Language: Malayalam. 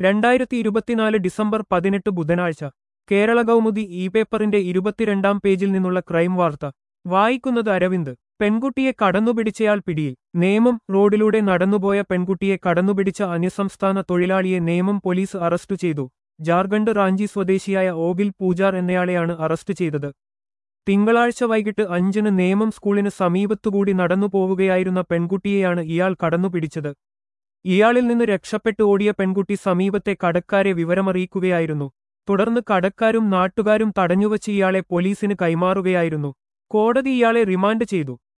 രണ്ടായിരത്തി ഇരുപത്തിനാല് ഡിസംബർ പതിനെട്ട് ബുധനാഴ്ച കേരള കൗമുദി ഇ പേപ്പറിന്റെ ഇരുപത്തിരണ്ടാം പേജിൽ നിന്നുള്ള ക്രൈം വാർത്ത വായിക്കുന്നത് അരവിന്ദ് പെൺകുട്ടിയെ കടന്നുപിടിച്ചയാൾ പിടിയിൽ നേമം റോഡിലൂടെ നടന്നുപോയ പെൺകുട്ടിയെ കടന്നുപിടിച്ച അന്യസംസ്ഥാന തൊഴിലാളിയെ നേമം പോലീസ് അറസ്റ്റ് ചെയ്തു ജാർഖണ്ഡ് റാഞ്ചി സ്വദേശിയായ ഓബിൽ പൂജാർ എന്നയാളെയാണ് അറസ്റ്റ് ചെയ്തത് തിങ്കളാഴ്ച വൈകിട്ട് അഞ്ചിന് നേമം സ്കൂളിന് സമീപത്തുകൂടി നടന്നു പോവുകയായിരുന്ന പെൺകുട്ടിയെയാണ് ഇയാൾ കടന്നുപിടിച്ചത് ഇയാളിൽ നിന്ന് രക്ഷപ്പെട്ടു ഓടിയ പെൺകുട്ടി സമീപത്തെ കടക്കാരെ വിവരമറിയിക്കുകയായിരുന്നു തുടർന്ന് കടക്കാരും നാട്ടുകാരും തടഞ്ഞുവച്ച് ഇയാളെ പോലീസിന് കൈമാറുകയായിരുന്നു കോടതി ഇയാളെ റിമാൻഡ് ചെയ്തു